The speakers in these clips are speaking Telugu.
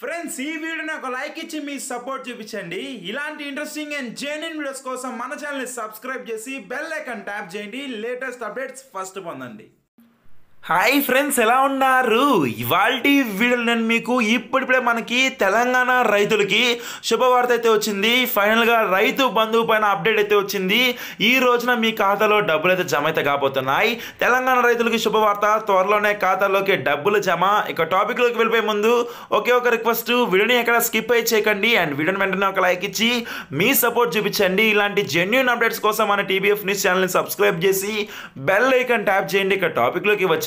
ఫ్రెండ్స్ ఈ వీడియోని ఒక లైక్ ఇచ్చి మీ సపోర్ట్ చూపించండి ఇలాంటి ఇంట్రెస్టింగ్ అండ్ జెన్యున్ వీడియోస్ కోసం మన ఛానల్ని సబ్స్క్రైబ్ చేసి బెల్ ఐకాన్ ట్యాప్ చేయండి లేటెస్ట్ అప్డేట్స్ ఫస్ట్ పొందండి హాయ్ ఫ్రెండ్స్ ఎలా ఉన్నారు ఇవాళ వీడియోలో నేను మీకు ఇప్పుడిప్పుడే మనకి తెలంగాణ రైతులకి శుభవార్త అయితే వచ్చింది ఫైనల్గా రైతు బంధువు పైన అప్డేట్ అయితే వచ్చింది ఈ రోజున మీ ఖాతాలో డబ్బులు అయితే జమ అయితే కాబోతున్నాయి తెలంగాణ రైతులకి శుభవార్త త్వరలోనే ఖాతాలోకి డబ్బులు జమ ఇక టాపిక్లోకి వెళ్ళిపోయే ముందు ఒకే ఒక రిక్వెస్ట్ వీడియోని ఎక్కడ స్కిప్ అయి చేయకండి అండ్ వీడియోని వెంటనే ఒక లైక్ ఇచ్చి మీ సపోర్ట్ చూపించండి ఇలాంటి జెన్యున్ అప్డేట్స్ కోసం మన టీబీఎఫ్ న్యూస్ ఛానల్ని సబ్స్క్రైబ్ చేసి బెల్ ఐకాన్ ట్యాప్ చేయండి ఇక టాపిక్లోకి వచ్చేద్దాం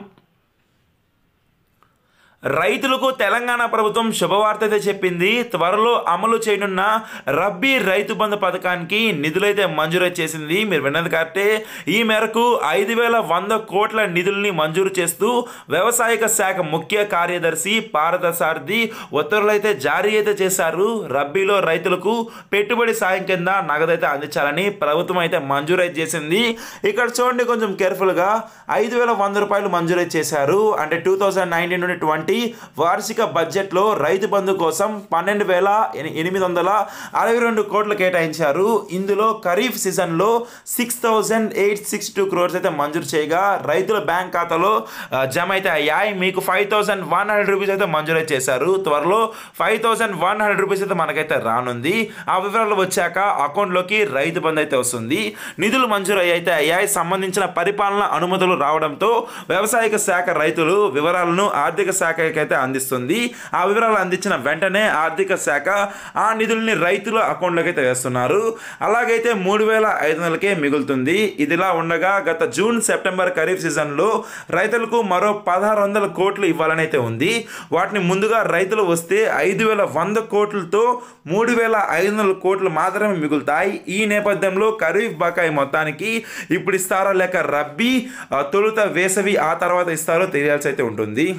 రైతులకు తెలంగాణ ప్రభుత్వం శుభవార్త అయితే చెప్పింది త్వరలో అమలు చేయనున్న రబ్బీ రైతు బంధు పథకానికి నిధులైతే మంజూరు చేసింది మీరు విన్నది కరెక్టే ఈ మేరకు ఐదు వేల వంద కోట్ల నిధుల్ని మంజూరు చేస్తూ వ్యవసాయక శాఖ ముఖ్య కార్యదర్శి పారదసారథి ఉత్తర్వులైతే జారీ అయితే చేశారు రబ్బీలో రైతులకు పెట్టుబడి సాయం కింద నగదైతే అందించాలని ప్రభుత్వం అయితే మంజూరు అయితే చేసింది ఇక్కడ చూడండి కొంచెం కేర్ఫుల్గా ఐదు వేల వంద రూపాయలు మంజూరు అయితే చేశారు అంటే టూ థౌజండ్ నైన్టీన్ నుండి ట్వంటీ వార్షిక బడ్జెట్లో రైతు బంధు కోసం పన్నెండు వేల ఎని- ఎనిమిది వందల అరవై రెండు కోట్లు కేటాయించారు ఇందులో ఖరీఫ్ సీజన్లో six thousand eight six two crores అయితే మంజూరు చేయగా రైతుల బ్యాంక్ ఖాతాలో ఆ, జమ అయితే అయ్యాయి మీకు five thousand one hundred rupees అయితే మంజూరు అయితే చేశారు త్వరలో five thousand one hundred rupees అయితే మనకైతే రానుంది ఆ వివరాలు వచ్చాక అకౌంట్లోకి రైతు బంధు అయితే వస్తుంది నిధులు మంజూరు అయితే అయ్యాయి సంబంధించిన పరిపాలన అనుమతులు రావడంతో వ్యవసాయక శాఖ రైతులు వివరాలను ఆర్థిక శాఖకి అయితే అందిస్తుంది ఆ వివరాలు అందించిన వెంటనే ఆర్థిక శాఖ ఆ నిధుల్ని రైతుల అకౌంట్లోకి అయితే వేస్తున్నారు అలాగైతే మూడు వేల ఐదు వందలకే మిగులుతుంది ఇదిలా ఉండగా గత జూన్ సెప్టెంబర్ ఖరీఫ్ సీజన్లో రైతులకు మరో పదహారు వందల కోట్లు ఇవ్వాలని అయితే ఉంది వాటిని ముందుగా రైతులు వస్తే ఐదు వేల వంద కోట్లతో మూడు వేల ఐదు వందల కోట్లు మాత్రమే మిగులుతాయి ఈ నేపథ్యంలో ఖరీఫ్ బకాయి మొత్తానికి ఇప్పుడు ఇస్తారా లేక రబ్బీ ఆ, తొలుత వేసవి ఆ తర్వాత ఇస్తారో తెలియాల్సి అయితే ఉంటుంది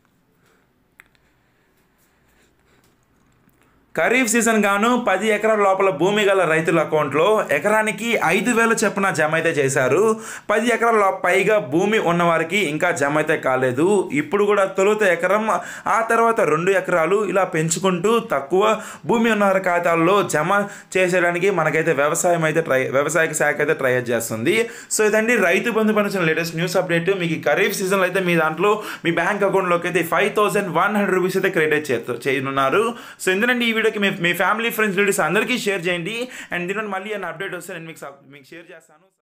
ఖరీఫ్ సీజన్ గాను పది ఎకరాల లోపల భూమి గల రైతుల అకౌంట్లో ఎకరానికి ఐదు వేల చొప్పున జమ అయితే చేశారు పది ఎకరాల లో- పైగా భూమి ఉన్నవారికి ఇంకా జమ అయితే కాలేదు ఇప్పుడు కూడా తొలుత ఎకరం ఆ తర్వాత రెండు ఎకరాలు ఇలా పెంచుకుంటూ తక్కువ భూమి ఉన్న వారి ఖాతాల్లో జమ చేసేయడానికి మనకైతే వ్యవసాయం అయితే ట్రై వ్యవసాయ శాఖ అయితే ట్రై చేస్తుంది సో ఇదండి రైతు బంధు పని వచ్చిన లేటెస్ట్ న్యూస్ అప్డేట్ మీకు ఈ ఖరీఫ్ సీజన్లో అయితే మీ దాంట్లో మీ బ్యాంక్ అకౌంట్లోకి అయితే five thousand one hundred rupees అయితే క్రెడిట్ చేస్తూ చేయనున్నారు సో ఎందుకంటే ఈ వీడియోకి మీ మీ ఫ్యామిలీ ఫ్రెండ్స్ రిలేటివ్స్ అందరికీ షేర్ చేయండి అండ్ దీని మళ్ళీ అన్న అప్డేట్ వస్తే నేను మీకు సబ్- మీకు షేర్ చేస్తాను